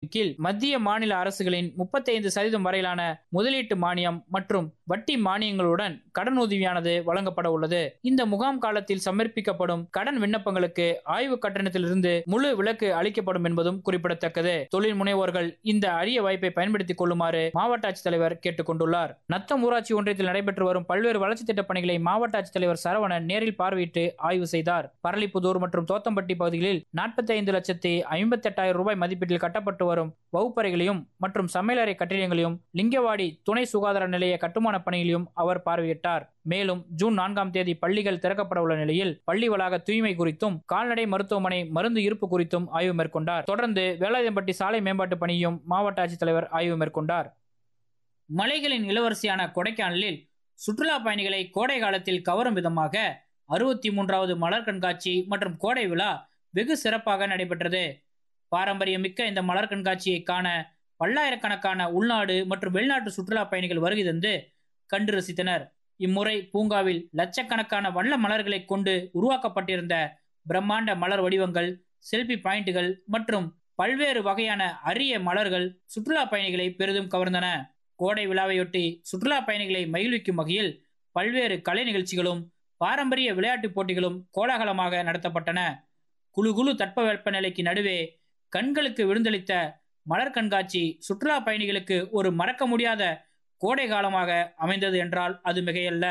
கீழ் மத்திய மாநில அரசுகளின் முப்பத்தைந்து சதவீதம் வரையிலான முதலீட்டு மானியம் மற்றும் வட்டி மானியங்களுடன் கடன் உதவியானது வழங்கப்பட உள்ளது இந்த முகாம் காலத்தில் சமர்ப்பிக்கப்படும் கடன் விண்ணப்பங்களுக்கு ஆய்வு கட்டணத்திலிருந்து முழு விலக்கு அளிக்கப்படும் என்பதும் குறிப்பிடத்தக்கது தொழில் முனைவோர்கள் இந்த அரிய வாய்ப்பை பயன்படுத்திக் கொள்ளுமாறு மாவட்ட ஆட்சித்தலைவர் கேட்டுக் கொண்டுள்ளார் நத்தம் ஊராட்சி ஒன்றியத்தில் நடைபெற்று வரும் பல்வேறு வளர்ச்சித் திட்டப் பணிகளை மாவட்ட ஆட்சித்தலைவர் சரவணன் நேரில் பார்வையிட்டு ஆய்வு செய்தார் பரளிப்புதூர் மற்றும் தோத்தம்பட்டி பகுதிகளில் நாற்பத்தி ஐந்து லட்சத்தி ஐம்பத்தி எட்டாயிரம் ரூபாய் மதிப்பீட்டில் கட்டப்பட்டு வரும் வகுப்பறைகளையும் மற்றும் சமையலறை கட்டிடங்களையும் லிங்கவாடி துணை சுகாதார நிலைய கட்டுமான பணிகளையும் அவர் பார்வையிட்டார் மேலும் ஜூன் நான்காம் தேதி பள்ளிகள் திறக்கப்பட உள்ள நிலையில் பள்ளி வளாக தூய்மை குறித்தும் கால்நடை மருத்துவமனை மருந்து இருப்பு குறித்தும் ஆய்வு மேற்கொண்டார் தொடர்ந்து வேலாயுதம்பட்டி சாலை மேம்பாட்டு பணியையும் மாவட்ட ஆட்சித்தலைவர் ஆய்வு மேற்கொண்டார் மலைகளின் இளவரசியான கொடைக்கானலில் சுற்றுலா பயணிகளை கோடை காலத்தில் கவரும் விதமாக அறுபத்தி மூன்றாவது மலர் கண்காட்சி மற்றும் கோடை விழா வெகு சிறப்பாக நடைபெற்றது பாரம்பரியமிக்க இந்த மலர் கண்காட்சியை காண பல்லாயிரக்கணக்கான உள்நாடு மற்றும் வெளிநாட்டு சுற்றுலா பயணிகள் வருகை தந்து கண்டு ரசித்தனர் இம்முறை பூங்காவில் லட்சக்கணக்கான வண்ண மலர்களை கொண்டு உருவாக்கப்பட்டிருந்த பிரம்மாண்ட மலர் வடிவங்கள் செல்பி பாயிண்டுகள் மற்றும் பல்வேறு வகையான அரிய மலர்கள் சுற்றுலா பயணிகளை பெரிதும் கவர்ந்தன கோடை விழாவையொட்டி சுற்றுலா பயணிகளை மகிழ்விக்கும் வகையில் பல்வேறு கலை நிகழ்ச்சிகளும் பாரம்பரிய விளையாட்டுப் போட்டிகளும் கோலாகலமாக நடத்தப்பட்டன குழு குழு தட்பவெப்ப நிலைக்கு நடுவே கண்களுக்கு விருந்தளித்த மலர் கண்காட்சி சுற்றுலா பயணிகளுக்கு ஒரு மறக்க முடியாத கோடை காலமாக அமைந்தது என்றால் அது மிகையல்ல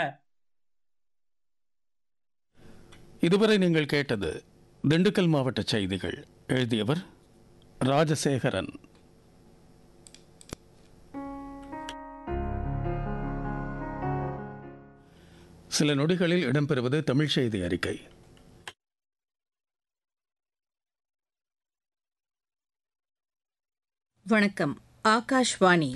இதுவரை நீங்கள் கேட்டது திண்டுக்கல் மாவட்ட செய்திகள் எழுதியவர் ராஜசேகரன் சில நொடிகளில் இடம்பெறுவது தமிழ் செய்தி அறிக்கை வணக்கம் ஆகாஷ்வாணி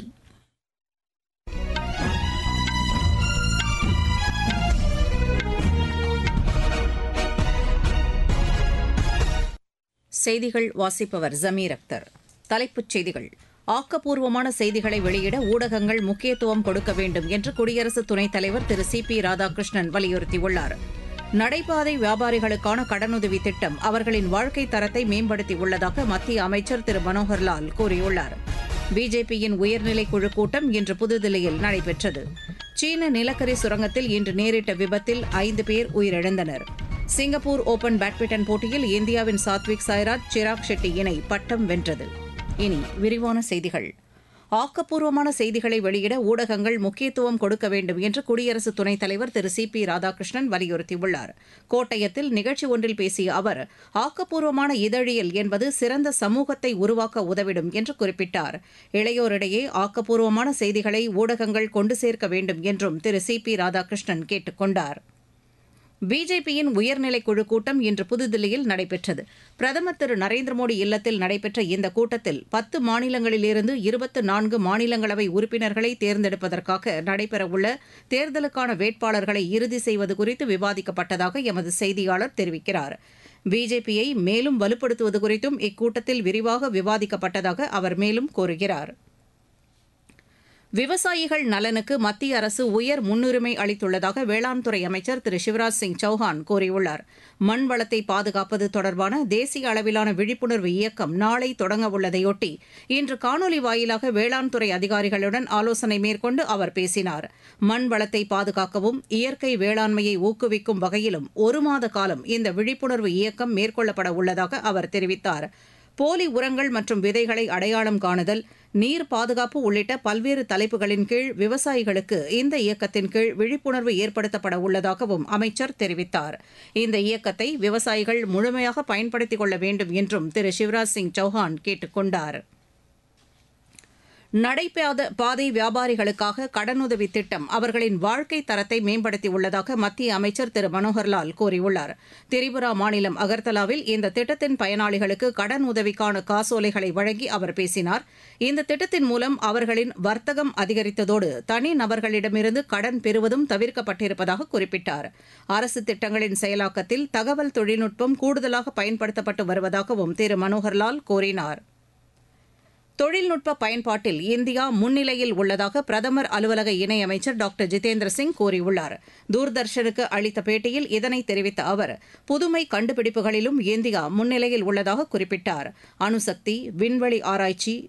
செய்திகள் வாசிப்பவர் ஜமீர் அக்தர் தலைப்புச் செய்திகள் ஆக்கப்பூர்வமான செய்திகளை வெளியிட ஊடகங்கள் முக்கியத்துவம் கொடுக்க வேண்டும் என்று குடியரசு துணைத் தலைவர் திரு சி பி ராதாகிருஷ்ணன் வலியுறுத்தியுள்ளார் நடைபாதை வியாபாரிகளுக்கான கடனுதவி திட்டம் அவர்களின் வாழ்க்கை தரத்தை மேம்படுத்தியுள்ளதாக மத்திய அமைச்சர் திரு மனோகர்லால் கூறியுள்ளார் பிஜேபியின் உயர்நிலை குழு கூட்டம் இன்று புதுதில்லியில் நடைபெற்றது சீன நிலக்கரி சுரங்கத்தில் இன்று நேரிட்ட விபத்தில் ஐந்து பேர் உயிரிழந்தனர் சிங்கப்பூர் ஓபன் பேட்மிண்டன் போட்டியில் இந்தியாவின் சாத்விக் சாய்ராஜ் சிராக் ஷெட்டி இணை பட்டம் வென்றது இனி விரிவான செய்திகள் ஆக்கப்பூர்வமான செய்திகளை வெளியிட ஊடகங்கள் முக்கியத்துவம் கொடுக்க வேண்டும் என்று குடியரசு துணைத் தலைவர் திரு சி பி ராதாகிருஷ்ணன் வலியுறுத்தியுள்ளார் கோட்டயத்தில் நிகழ்ச்சி ஒன்றில் பேசிய அவர் ஆக்கப்பூர்வமான இதழியல் என்பது சிறந்த சமூகத்தை உருவாக்க உதவிடும் என்று குறிப்பிட்டார் இளையோரிடையே ஆக்கப்பூர்வமான செய்திகளை ஊடகங்கள் கொண்டு சேர்க்க வேண்டும் என்றும் திரு சி பி ராதாகிருஷ்ணன் கேட்டுக் கொண்டார் பிஜேபியின் உயர்நிலைக் குழு கூட்டம் இன்று புதுதில்லியில் நடைபெற்றது பிரதமர் திரு நரேந்திர மோடி இல்லத்தில் நடைபெற்ற இந்த கூட்டத்தில் பத்து மாநிலங்களிலிருந்து இருபத்து நான்கு மாநிலங்களவை உறுப்பினர்களை தேர்ந்தெடுப்பதற்காக நடைபெறவுள்ள தேர்தலுக்கான வேட்பாளர்களை இறுதி செய்வது குறித்து விவாதிக்கப்பட்டதாக எமது செய்தியாளர் தெரிவிக்கிறார் பிஜேபியை மேலும் வலுப்படுத்துவது குறித்தும் இக்கூட்டத்தில் விரிவாக விவாதிக்கப்பட்டதாக அவர் மேலும் கூறுகிறார் விவசாயிகள் நலனுக்கு மத்திய அரசு உயர் முன்னுரிமை அளித்துள்ளதாக வேளாண் துறை அமைச்சர் திரு சிவராஜ் சிங் சௌஹான் கூறியுள்ளார் மண் வளத்தை பாதுகாப்பது தொடர்பான தேசிய அளவிலான விழிப்புணர்வு இயக்கம் நாளை தொடங்க உள்ளதையொட்டி இன்று காணொலி வாயிலாக வேளாண் துறை அதிகாரிகளுடன் ஆலோசனை மேற்கொண்டு அவர் பேசினார் மண் வளத்தை பாதுகாக்கவும் இயற்கை வேளாண்மையை ஊக்குவிக்கும் வகையிலும் ஒரு மாத காலம் இந்த விழிப்புணர்வு இயக்கம் மேற்கொள்ளப்பட உள்ளதாக அவர் தெரிவித்தார் போலி உரங்கள் மற்றும் விதைகளை அடையாளம் காணுதல் நீர் பாதுகாப்பு உள்ளிட்ட பல்வேறு தலைப்புகளின் கீழ் விவசாயிகளுக்கு இந்த இயக்கத்தின் கீழ் விழிப்புணர்வு ஏற்படுத்தப்பட உள்ளதாகவும் அமைச்சர் தெரிவித்தார் இந்த இயக்கத்தை விவசாயிகள் முழுமையாக பயன்படுத்திக் கொள்ள வேண்டும் என்றும் திரு சிவராஜ் சிங் சௌஹான் கேட்டுக் கொண்டார் நடைபாத பாதை வியாபாரிகளுக்காக கடனுதவி திட்டம் அவர்களின் வாழ்க்கை தரத்தை மேம்படுத்தியுள்ளதாக மத்திய அமைச்சர் திரு மனோகர்லால் கூறியுள்ளார் திரிபுரா மாநிலம் அகர்தலாவில் இந்த திட்டத்தின் பயனாளிகளுக்கு கடன் உதவிக்கான காசோலைகளை வழங்கி அவர் பேசினார் இந்த திட்டத்தின் மூலம் அவர்களின் வர்த்தகம் அதிகரித்ததோடு தனி நபர்களிடமிருந்து கடன் பெறுவதும் தவிர்க்கப்பட்டிருப்பதாக குறிப்பிட்டார் அரசு திட்டங்களின் செயலாக்கத்தில் தகவல் தொழில்நுட்பம் கூடுதலாக பயன்படுத்தப்பட்டு வருவதாகவும் திரு மனோகர்லால் கூறினார் தொழில்நுட்ப பயன்பாட்டில் இந்தியா முன்னிலையில் உள்ளதாக பிரதமர் அலுவலக இணையமைச்சர் டாக்டர் ஜிதேந்திர சிங் கூறியுள்ளார் தூர்தர்ஷனுக்கு அளித்த பேட்டியில் இதனை தெரிவித்த அவர் புதுமை கண்டுபிடிப்புகளிலும் இந்தியா முன்னிலையில் உள்ளதாக குறிப்பிட்டார் அணுசக்தி விண்வெளி ஆராய்ச்சி